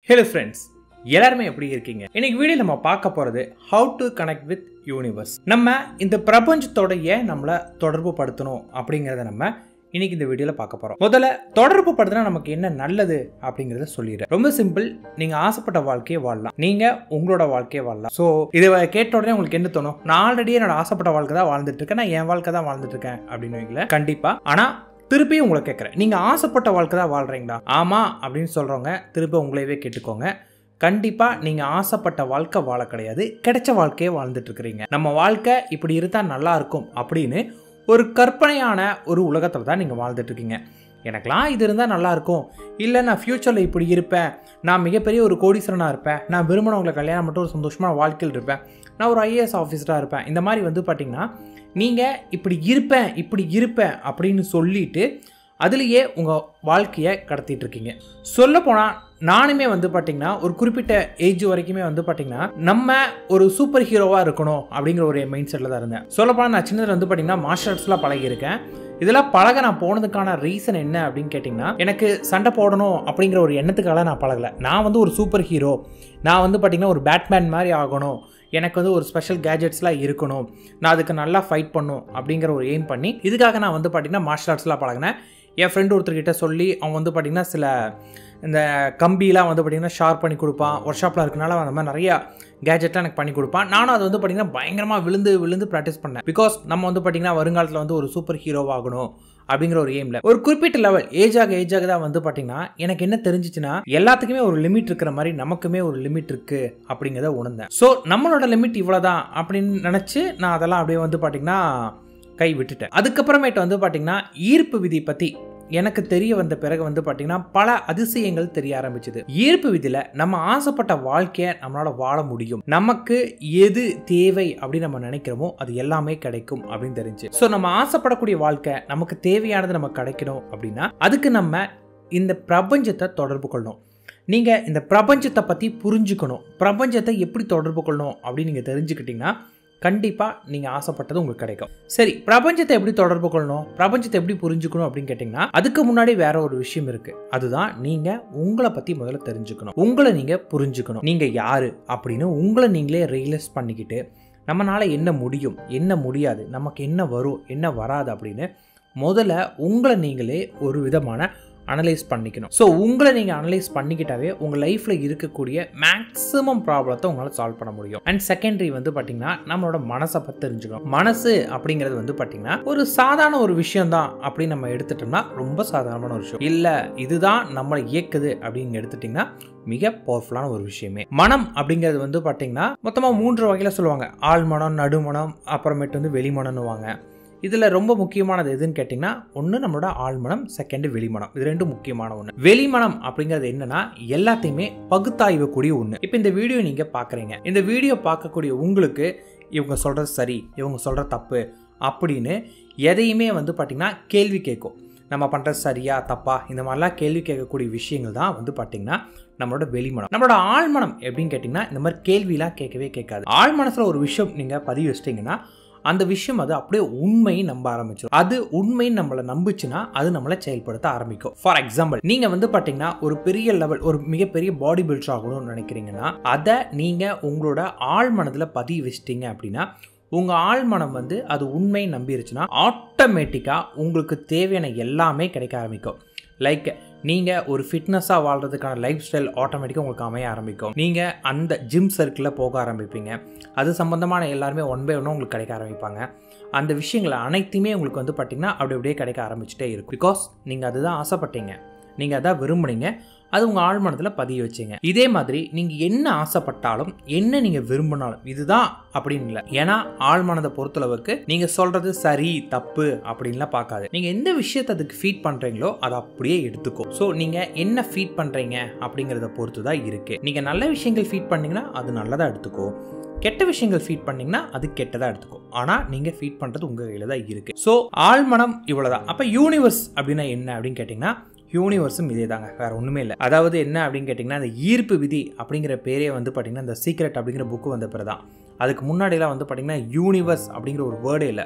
hello friends எல்லாருமே எப்படி இருக்கீங்க இன்னைக்கு வீடியோ நம்ம பார்க்க போகிறது how to connect with universe நம்ம இந்த பிரபஞ்சத்தோட ஏன் நம்மளை தொடர்பு படுத்தணும் அப்படிங்கிறத நம்ம இன்னைக்கு இந்த வீடியோவில் பார்க்க போகிறோம் முதல்ல தொடர்பு படுத்தினா நமக்கு என்ன நல்லது அப்படிங்கிறத சொல்லிடுறேன் ரொம்ப சிம்பிள் நீங்கள் ஆசைப்பட்ட வாழ்க்கையை வாழலாம் நீங்கள் உங்களோட வாழ்க்கையை வாழலாம் ஸோ இதை கேட்ட உடனே உங்களுக்கு என்ன தோணும் நான் ஆல்ரெடி என்னோட ஆசைப்பட்ட வாழ்க்கை தான் வாழ்ந்துட்டு இருக்கேன் நான் என் வாழ்க்கை தான் வாழ்ந்துட்டு இருக்கேன் அப்படின்னு வைக்கல கண்டிப்பாக ஆனால் திருப்பியும் உங்களை கேட்குறேன் நீங்கள் ஆசைப்பட்ட வாழ்க்கை தான் வாழ்கிறீங்களா ஆமாம் அப்படின்னு சொல்கிறவங்க திருப்பி உங்களையவே கேட்டுக்கோங்க கண்டிப்பாக நீங்கள் ஆசைப்பட்ட வாழ்க்கை வாழ கிடையாது கிடைச்ச வாழ்க்கையை வாழ்ந்துட்டு இருக்கிறீங்க நம்ம வாழ்க்கை இப்படி இருந்தால் நல்லா இருக்கும் அப்படின்னு ஒரு கற்பனையான ஒரு உலகத்தில் தான் நீங்கள் வாழ்ந்துட்டு இருக்கீங்க எனக்கெலாம் இது இருந்தால் நல்லா இருக்கும் இல்லை நான் ஃப்யூச்சரில் இப்படி இருப்பேன் நான் மிகப்பெரிய ஒரு கோடீஸ்வரனாக இருப்பேன் நான் விரும்பினவங்களை கல்யாணம் மட்டும் ஒரு சந்தோஷமான வாழ்க்கையில் இருப்பேன் நான் ஒரு ஐஏஎஸ் ஆஃபீஸராக இருப்பேன் இந்த மாதிரி வந்து பார்த்தீங்கன்னா நீங்கள் இப்படி இருப்பேன் இப்படி இருப்பேன் அப்படின்னு சொல்லிட்டு அதுலேயே உங்கள் வாழ்க்கையை கடத்திட்டு இருக்கீங்க சொல்லப்போனால் நானுமே வந்து பார்த்தீங்கன்னா ஒரு குறிப்பிட்ட ஏஜ் வரைக்குமே வந்து பார்த்தீங்கன்னா நம்ம ஒரு சூப்பர் ஹீரோவாக இருக்கணும் அப்படிங்கிற ஒரு மைண்ட் செட்டில் தான் இருந்தேன் சொல்லப்போனால் நான் சின்னதில் வந்து பார்த்தீங்கன்னா மார்ஷல் ஆர்ட்ஸ்லாம் பழகியிருக்கேன் இதெல்லாம் பழக நான் போனதுக்கான ரீசன் என்ன அப்படின்னு கேட்டிங்கன்னா எனக்கு சண்டை போடணும் அப்படிங்கிற ஒரு எண்ணத்துக்காக நான் பழகலை நான் வந்து ஒரு சூப்பர் ஹீரோ நான் வந்து பார்த்தீங்கன்னா ஒரு பேட்மேன் மாதிரி ஆகணும் எனக்கு வந்து ஒரு ஸ்பெஷல் கேஜெட்ஸ்லாம் இருக்கணும் நான் அதுக்கு நல்லா ஃபைட் பண்ணும் அப்படிங்கிற ஒரு எய்ம் பண்ணி இதுக்காக நான் வந்து பார்த்தீங்கன்னா மார்ஷல் ஆர்ட்ஸ்லாம் பழகினேன் என் ஃப்ரெண்டு ஒருத்தர்கிட்ட சொல்லி அவன் வந்து பார்த்திங்கன்னா சில இந்த கம்பிலாம் வந்து பார்த்திங்கன்னா ஷார்ப் பண்ணி கொடுப்பான் ஒர்க் ஷாப்பில் இருக்கனால அந்த மாதிரி நிறையா கேஜெட்லாம் எனக்கு பண்ணி கொடுப்பான் நானும் அது வந்து பார்த்திங்கன்னா பயங்கரமாக விழுந்து விழுந்து ப்ராக்டிஸ் பண்ணேன் பிகாஸ் நம்ம வந்து பார்த்திங்கன்னா வருங்காலத்தில் வந்து ஒரு சூப்பர் ஹீரோவாகணும் அப்படிங்கிற ஒரு எய்மில் ஒரு குறிப்பிட்ட லெவல் ஏஜ் ஆக ஏஜ் ஆக தான் வந்து பார்த்தீங்கன்னா எனக்கு என்ன தெரிஞ்சிச்சுன்னா எல்லாத்துக்குமே ஒரு லிமிட் இருக்கிற மாதிரி நமக்குமே ஒரு லிமிட் இருக்கு அப்படிங்கிறத உணர்ந்தேன் ஸோ நம்மளோட லிமிட் இவ்வளோதான் அப்படின்னு நினச்சி நான் அதெல்லாம் அப்படியே வந்து பார்த்தீங்கன்னா கை விட்டுட்டேன் அதுக்கப்புறமேட்டு வந்து பார்த்தீங்கன்னா ஈர்ப்பு விதி பற்றி எனக்கு தெரிய வந்த பிறகு வந்து பார்த்தீங்கன்னா பல அதிசயங்கள் தெரிய ஆரம்பிச்சது ஈர்ப்பு விதியில் நம்ம ஆசைப்பட்ட வாழ்க்கையை நம்மளால வாழ முடியும் நமக்கு எது தேவை அப்படின்னு நம்ம நினைக்கிறோமோ அது எல்லாமே கிடைக்கும் அப்படின்னு தெரிஞ்சு ஸோ நம்ம ஆசைப்படக்கூடிய வாழ்க்கை நமக்கு தேவையானது நமக்கு கிடைக்கணும் அப்படின்னா அதுக்கு நம்ம இந்த பிரபஞ்சத்தை தொடர்பு கொள்ளணும் நீங்கள் இந்த பிரபஞ்சத்தை பற்றி புரிஞ்சுக்கணும் பிரபஞ்சத்தை எப்படி தொடர்பு கொள்ளணும் அப்படின்னு நீங்கள் தெரிஞ்சுக்கிட்டீங்கன்னா கண்டிப்பாக நீங்கள் ஆசைப்பட்டது உங்களுக்கு கிடைக்கும் சரி பிரபஞ்சத்தை எப்படி தொடர்பு கொள்ளணும் பிரபஞ்சத்தை எப்படி புரிஞ்சுக்கணும் அப்படின்னு கேட்டிங்கன்னா அதுக்கு முன்னாடி வேற ஒரு விஷயம் இருக்குது அதுதான் நீங்கள் உங்களை பற்றி முதல்ல தெரிஞ்சுக்கணும் உங்களை நீங்கள் புரிஞ்சுக்கணும் நீங்கள் யார் அப்படின்னு உங்களை நீங்களே ரியலைஸ் பண்ணிக்கிட்டு நம்மளால் என்ன முடியும் என்ன முடியாது நமக்கு என்ன வரும் என்ன வராது அப்படின்னு முதல்ல உங்களை நீங்களே ஒரு விதமான அனலைஸ் பண்ணிக்கணும் ஸோ உங்களை நீங்கள் அனலைஸ் பண்ணிக்கிட்டாவே உங்கள் லைஃப்பில் இருக்கக்கூடிய மேக்ஸிமம் ப்ராப்ளத்தை உங்களால் சால்வ் பண்ண முடியும் அண்ட் செகண்டரி வந்து பார்த்தீங்கன்னா நம்மளோட மனசை பற்றி தெரிஞ்சுக்கணும் மனசு அப்படிங்கிறது வந்து பார்த்தீங்கன்னா ஒரு சாதாரண ஒரு விஷயம் தான் அப்படின்னு நம்ம எடுத்துட்டோம்னா ரொம்ப சாதாரணமான ஒரு விஷயம் இல்லை இதுதான் நம்மளை இயக்குது அப்படின்னு எடுத்துட்டிங்கன்னா மிக பவர்ஃபுல்லான ஒரு விஷயமே மனம் அப்படிங்கிறது வந்து பார்த்தீங்கன்னா மொத்தமாக மூன்று வகையில் சொல்லுவாங்க ஆழ்மனம் நடுமனம் அப்புறமேட்டு வந்து வெளிமனம்னுவாங்க இதில் ரொம்ப முக்கியமானது எதுன்னு கேட்டிங்கன்னா ஒன்று நம்மளோட ஆழ்மனம் செகண்டு வெளிமனம் இது ரெண்டும் முக்கியமான ஒன்று வெளிமனம் அப்படிங்கிறது என்னன்னா எல்லாத்தையுமே பகுத்தாய்வு கூடிய ஒன்று இப்போ இந்த வீடியோ நீங்கள் பார்க்குறீங்க இந்த வீடியோ பார்க்கக்கூடிய உங்களுக்கு இவங்க சொல்கிறது சரி இவங்க சொல்கிற தப்பு அப்படின்னு எதையுமே வந்து பார்த்திங்கன்னா கேள்வி கேட்கும் நம்ம பண்ணுறது சரியா தப்பா இந்த மாதிரிலாம் கேள்வி கேட்கக்கூடிய விஷயங்கள் தான் வந்து பார்த்திங்கன்னா நம்மளோட வெளிமனம் நம்மளோட ஆழ்மனம் எப்படின்னு கேட்டிங்கன்னா இந்த மாதிரி கேள்விலாம் கேட்கவே கேட்காது ஆழ்மனசில் ஒரு விஷயம் நீங்கள் பதிவு வச்சிட்டிங்கன்னா அந்த விஷயம் அது அப்படியே உண்மையை நம்ப ஆரம்பிச்சிடும் அது உண்மைன்னு நம்மளை நம்புச்சுன்னா அது நம்மளை செயல்படுத்த ஆரம்பிக்கும் ஃபார் எக்ஸாம்பிள் நீங்கள் வந்து பார்த்தீங்கன்னா ஒரு பெரிய லெவல் ஒரு மிகப்பெரிய பாடி பில்டர் ஆகணும்னு நினைக்கிறீங்கன்னா அதை நீங்கள் உங்களோட ஆழ் மனதில் பதிவு வச்சிட்டீங்க அப்படின்னா உங்கள் ஆழ்மனம் வந்து அது உண்மையை நம்பிருச்சுன்னா ஆட்டோமேட்டிக்காக உங்களுக்கு தேவையான எல்லாமே கிடைக்க ஆரம்பிக்கும் லைக் நீங்கள் ஒரு ஃபிட்னஸாக வாழ்கிறதுக்கான லைஃப் ஸ்டைல் ஆட்டோமேட்டிக்காக உங்களுக்கு அமைய ஆரம்பிக்கும் நீங்கள் அந்த ஜிம் சர்க்கிளில் போக ஆரம்பிப்பீங்க அது சம்மந்தமான எல்லாருமே ஒன் பை ஒன்று உங்களுக்கு கிடைக்க ஆரம்பிப்பாங்க அந்த விஷயங்கள் அனைத்துமே உங்களுக்கு வந்து பார்த்திங்கன்னா அப்படி அப்படியே கிடைக்க ஆரம்பிச்சுட்டே இருக்கும் பிகாஸ் நீங்கள் அதுதான் ஆசைப்பட்டீங்க நீங்கள் அதான் விரும்புனீங்க அது உங்கள் ஆழ்மனத்தில் பதிய வச்சிங்க இதே மாதிரி நீங்கள் என்ன ஆசைப்பட்டாலும் என்ன நீங்கள் விரும்பினாலும் இதுதான் அப்படின்னு இல்லை ஏன்னா ஆழ்மனதை பொறுத்தளவுக்கு நீங்கள் சொல்கிறது சரி தப்பு அப்படின்லாம் பார்க்காது நீங்கள் எந்த விஷயத்தை அதுக்கு ஃபீட் பண்ணுறீங்களோ அதை அப்படியே எடுத்துக்கும் ஸோ நீங்கள் என்ன ஃபீட் பண்ணுறீங்க அப்படிங்கிறத பொறுத்து தான் இருக்குது நீங்கள் நல்ல விஷயங்கள் ஃபீட் பண்ணீங்கன்னா அது நல்லதாக எடுத்துக்கோ கெட்ட விஷயங்கள் ஃபீட் பண்ணீங்கன்னா அது கெட்டதாக எடுத்துக்கும் ஆனால் நீங்கள் ஃபீட் பண்ணுறது உங்கள் கையில் தான் இருக்குது ஸோ ஆழ்மனம் இவ்வளோதான் அப்போ யூனிவர்ஸ் அப்படின்னா என்ன அப்படின்னு கேட்டிங்கன்னா யூனிவர்ஸும் இதே தாங்க வேறு ஒன்றுமே இல்லை அதாவது என்ன அப்படின்னு கேட்டிங்கன்னா அந்த ஈர்ப்பு விதி அப்படிங்கிற பேரே வந்து பார்த்திங்கன்னா இந்த சீக்ரெட் அப்படிங்கிற புக்கு வந்த பிறகு தான் அதுக்கு முன்னாடிலாம் வந்து பார்த்திங்கன்னா யூனிவர்ஸ் அப்படிங்கிற ஒரு வேர்டே இல்லை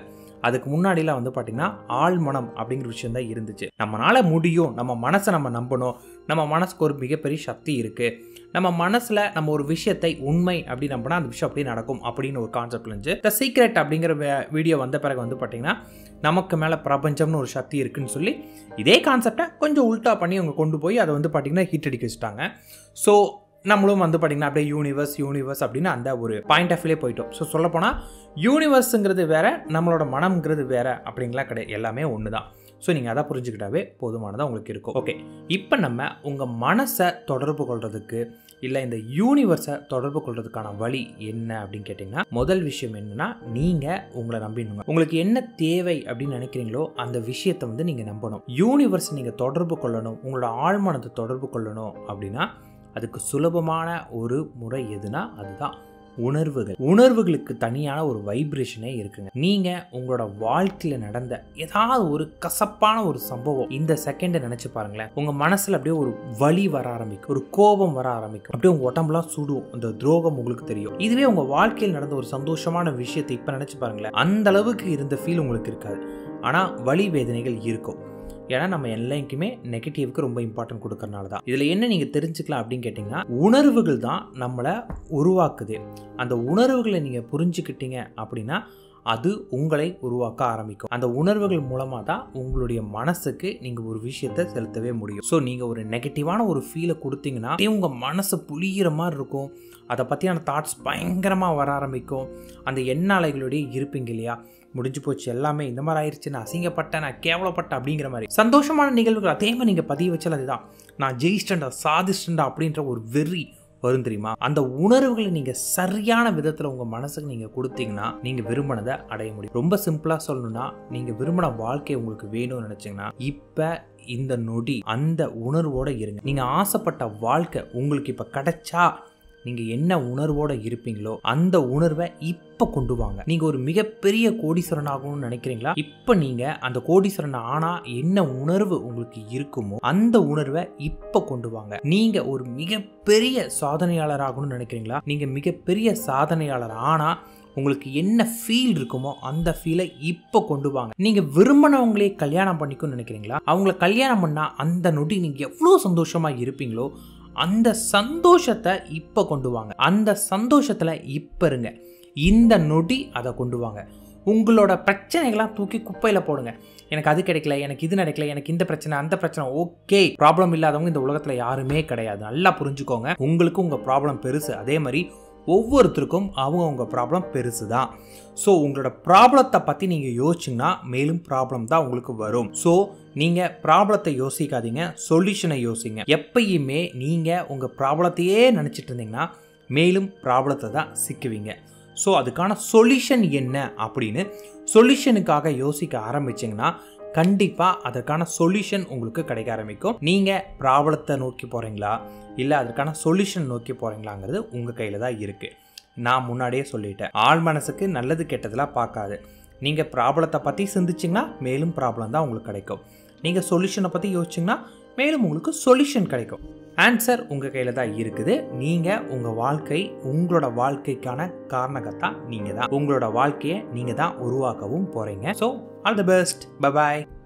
அதுக்கு முன்னாடிலாம் வந்து பார்த்தீங்கன்னா ஆழ்மனம் அப்படிங்கிற விஷயம் தான் இருந்துச்சு நம்மளால முடியும் நம்ம மனசை நம்ம நம்பணும் நம்ம மனசுக்கு ஒரு மிகப்பெரிய சக்தி இருக்குது நம்ம மனசில் நம்ம ஒரு விஷயத்தை உண்மை அப்படி நம்பினா அந்த விஷயம் அப்படியே நடக்கும் அப்படின்னு ஒரு கான்செப்ட் இருந்துச்சு த சீக்ரெட் அப்படிங்கிற வீடியோ வந்த பிறகு வந்து பார்த்தீங்கன்னா நமக்கு மேலே பிரபஞ்சம்னு ஒரு சக்தி இருக்குன்னு சொல்லி இதே கான்செப்டை கொஞ்சம் உல்ட்டா பண்ணி அவங்க கொண்டு போய் அதை வந்து பார்த்திங்கன்னா ஹிட் அடிக்க வச்சுட்டாங்க ஸோ நம்மளும் வந்து பார்த்திங்கன்னா அப்படியே யூனிவர்ஸ் யூனிவர்ஸ் அப்படின்னு அந்த ஒரு பாயிண்ட் ஆஃப் வியூலே போயிட்டோம் ஸோ சொல்லப்போனால் யூனிவர்ஸுங்கிறது வேற நம்மளோட மனம்ங்கிறது வேற அப்படிங்கலாம் கிடையாது எல்லாமே ஒன்று தான் ஸோ நீங்கள் அதை புரிஞ்சுக்கிட்டாவே போதுமானதாக உங்களுக்கு இருக்கும் ஓகே இப்போ நம்ம உங்கள் மனசை தொடர்பு கொள்றதுக்கு இல்லை இந்த யூனிவர்ஸை தொடர்பு கொள்றதுக்கான வழி என்ன அப்படின்னு கேட்டிங்கன்னா முதல் விஷயம் என்னன்னா நீங்கள் உங்களை நம்பினுங்க உங்களுக்கு என்ன தேவை அப்படின்னு நினைக்கிறீங்களோ அந்த விஷயத்தை வந்து நீங்கள் நம்பணும் யூனிவர்ஸ் நீங்கள் தொடர்பு கொள்ளணும் உங்களோட ஆழ்மனத்தை தொடர்பு கொள்ளணும் அப்படின்னா அதுக்கு சுலபமான ஒரு முறை எதுனா அதுதான் உணர்வுகள் உணர்வுகளுக்கு தனியான ஒரு வைப்ரேஷனே இருக்குங்க நீங்க உங்களோட வாழ்க்கையில நடந்த ஏதாவது ஒரு கசப்பான ஒரு சம்பவம் இந்த செகண்டை நினைச்சு பாருங்களேன் உங்க மனசுல அப்படியே ஒரு வலி வர ஆரம்பிக்கும் ஒரு கோபம் வர ஆரம்பிக்கும் அப்படியே உங்க உடம்புலாம் சுடும் அந்த துரோகம் உங்களுக்கு தெரியும் இதுவே உங்க வாழ்க்கையில் நடந்த ஒரு சந்தோஷமான விஷயத்தை இப்ப நினைச்சு பாருங்களேன் அந்த அளவுக்கு இருந்த ஃபீல் உங்களுக்கு இருக்காது ஆனா வலி வேதனைகள் இருக்கும் ஏன்னா நம்ம எல்லாருக்குமே நெகட்டிவ்க்கு ரொம்ப இம்பார்ட்டன்ட் கொடுக்கறனால தான் இதில் என்ன நீங்கள் தெரிஞ்சுக்கலாம் அப்படின்னு கேட்டிங்கன்னா உணர்வுகள் தான் நம்மளை உருவாக்குது அந்த உணர்வுகளை நீங்கள் புரிஞ்சுக்கிட்டீங்க அப்படின்னா அது உங்களை உருவாக்க ஆரம்பிக்கும் அந்த உணர்வுகள் மூலமாக தான் உங்களுடைய மனசுக்கு நீங்கள் ஒரு விஷயத்தை செலுத்தவே முடியும் ஸோ நீங்கள் ஒரு நெகட்டிவான ஒரு ஃபீலை கொடுத்தீங்கன்னா உங்கள் மனசு புளிகிற மாதிரி இருக்கும் அதை பற்றியான தாட்ஸ் பயங்கரமாக வர ஆரம்பிக்கும் அந்த எண்ண அலைகளோடய இருப்பீங்க இல்லையா முடிஞ்சு போச்சு எல்லாமே இந்த மாதிரி ஆயிடுச்சு நான் அசிங்கப்பட்டேன் நான் கேவலப்பட்டேன் அப்படிங்கிற மாதிரி சந்தோஷமான நிகழ்வுகள் அதே மாதிரி நீங்கள் பதிவு வச்சால் அதுதான் நான் ஜெயிச்சிட்டேன்டா சாதிச்சிட்டேன்டா அப்படின்ற ஒரு வெறி வரும் தெரியுமா அந்த உணர்வுகளை நீங்கள் சரியான விதத்தில் உங்கள் மனசுக்கு நீங்கள் கொடுத்தீங்கன்னா நீங்கள் விரும்பினதை அடைய முடியும் ரொம்ப சிம்பிளாக சொல்லணும்னா நீங்கள் விரும்பின வாழ்க்கை உங்களுக்கு வேணும்னு நினச்சிங்கன்னா இப்போ இந்த நொடி அந்த உணர்வோட இருங்க நீங்கள் ஆசைப்பட்ட வாழ்க்கை உங்களுக்கு இப்போ கிடைச்சா நீங்கள் என்ன உணர்வோட இருப்பீங்களோ அந்த உணர்வை இப்போ கொண்டு வாங்க நீங்கள் ஒரு மிகப்பெரிய கோடீஸ்வரன் ஆகணும்னு நினைக்கிறீங்களா இப்போ நீங்கள் அந்த கோடீஸ்வரன் ஆனால் என்ன உணர்வு உங்களுக்கு இருக்குமோ அந்த உணர்வை இப்போ கொண்டு வாங்க நீங்கள் ஒரு மிகப்பெரிய சாதனையாளர் ஆகணும்னு நினைக்கிறீங்களா நீங்கள் மிகப்பெரிய சாதனையாளர் ஆனால் உங்களுக்கு என்ன ஃபீல் இருக்குமோ அந்த ஃபீலை இப்போ கொண்டு வாங்க நீங்கள் விரும்பினவங்களே கல்யாணம் பண்ணிக்கணும்னு நினைக்கிறீங்களா அவங்கள கல்யாணம் பண்ணால் அந்த நொடி நீங்கள் எவ்வளோ சந்தோஷமாக இருப்பீங்களோ அந்த சந்தோஷத்தை இப்போ கொண்டு வாங்க அந்த சந்தோஷத்தில் இப்போ இருங்க இந்த நொடி அதை கொண்டு வாங்க உங்களோட பிரச்சனைகள்லாம் தூக்கி குப்பையில் போடுங்க எனக்கு அது கிடைக்கல எனக்கு இது நடக்கல எனக்கு இந்த பிரச்சனை அந்த பிரச்சனை ஓகே ப்ராப்ளம் இல்லாதவங்க இந்த உலகத்தில் யாருமே கிடையாது நல்லா புரிஞ்சுக்கோங்க உங்களுக்கு உங்கள் ப்ராப்ளம் பெருசு அதே மாதிரி ஒவ்வொருத்தருக்கும் அவங்க உங்கள் ப்ராப்ளம் பெருசு தான் ஸோ உங்களோட ப்ராப்ளத்தை பற்றி நீங்கள் யோசிச்சிங்கன்னா மேலும் ப்ராப்ளம் தான் உங்களுக்கு வரும் ஸோ நீங்கள் ப்ராப்ளத்தை யோசிக்காதீங்க சொல்யூஷனை யோசிங்க எப்பயுமே நீங்கள் உங்கள் ப்ராப்ளத்தையே நினச்சிட்டு இருந்தீங்கன்னா மேலும் ப்ராப்ளத்தை தான் சிக்குவீங்க ஸோ அதுக்கான சொல்யூஷன் என்ன அப்படின்னு சொல்யூஷனுக்காக யோசிக்க ஆரம்பிச்சிங்கன்னா கண்டிப்பாக அதற்கான சொல்யூஷன் உங்களுக்கு கிடைக்க ஆரம்பிக்கும் நீங்கள் ப்ராப்ளத்தை நோக்கி போகிறீங்களா இல்லை அதற்கான சொல்யூஷன் நோக்கி போகிறீங்களாங்கிறது உங்கள் கையில் தான் இருக்குது நான் முன்னாடியே சொல்லிட்டேன் ஆள் மனசுக்கு நல்லது கெட்டதெல்லாம் பார்க்காது நீங்கள் ப்ராப்ளத்தை பற்றி சிந்திச்சிங்கன்னா மேலும் ப்ராப்ளம் தான் உங்களுக்கு கிடைக்கும் நீங்கள் சொல்யூஷனை பற்றி யோசிச்சிங்கன்னா மேலும் உங்களுக்கு சொல்யூஷன் கிடைக்கும் ஆன்சர் உங்கள் கையில் தான் இருக்குது நீங்கள் உங்கள் வாழ்க்கை உங்களோட வாழ்க்கைக்கான காரணகத்தான் நீங்கள் தான் உங்களோட வாழ்க்கையை நீங்கள் தான் உருவாக்கவும் போகிறீங்க so all the best bye bye